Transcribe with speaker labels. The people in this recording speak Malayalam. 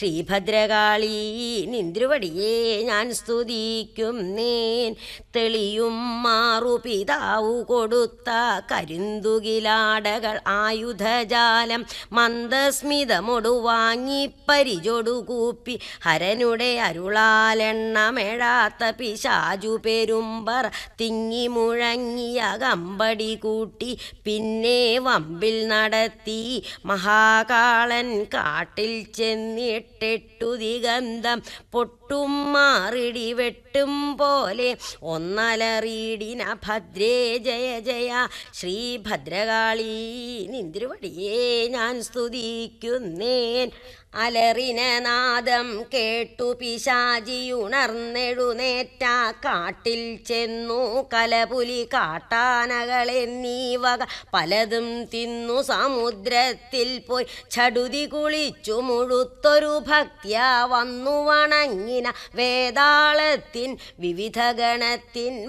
Speaker 1: ശ്രീഭദ്രകാളി നിന്ദ്രുവടിയെ ഞാൻ സ്തുതിക്കും നേൻ തെളിയും മാറു പിതാവു കൊടുത്ത കരിന്തുകിലാടകൾ ആയുധജാലം മന്ദസ്മിതമൊടു വാങ്ങി പരിചൊടു കൂപ്പി ഹരനുടെ അരുളാലെണ്ണമേഴാത്ത പിശാചു പെരുമ്പർ തിങ്ങി മുഴങ്ങിയ കമ്പടി കൂട്ടി പിന്നെ വമ്പിൽ നടത്തി മഹാകാളൻ കാട്ടിൽ ചെന്നിട്ടെട്ടു ദിഗന്ധം പൊട്ടും മാറിടി വെട്ടും പോലെ ഒന്നലറിയിടിന ഭദ്രേ ജയ ജയ ശ്രീഭദ്രകാളി നിന്ദ്രുവടിയെ ഞാൻ സ്തുതിക്കുന്നേൻ അലറിന നാദം കേട്ടു പിശാചിയുണർന്നെഴുന്നേറ്റ കാട്ടിൽ ചെന്നു കലപുലി കാട്ടാനകളെന്നീ വക പലതും തിന്നു സമുദ്രത്തിൽ പോയി ചടുതി കുളിച്ചു മുഴുത്തൊരു ഭക്ത്യ വന്നു വണങ്ങിന വേതാളത്തിൻ വിവിധ ഗണത്തിൻ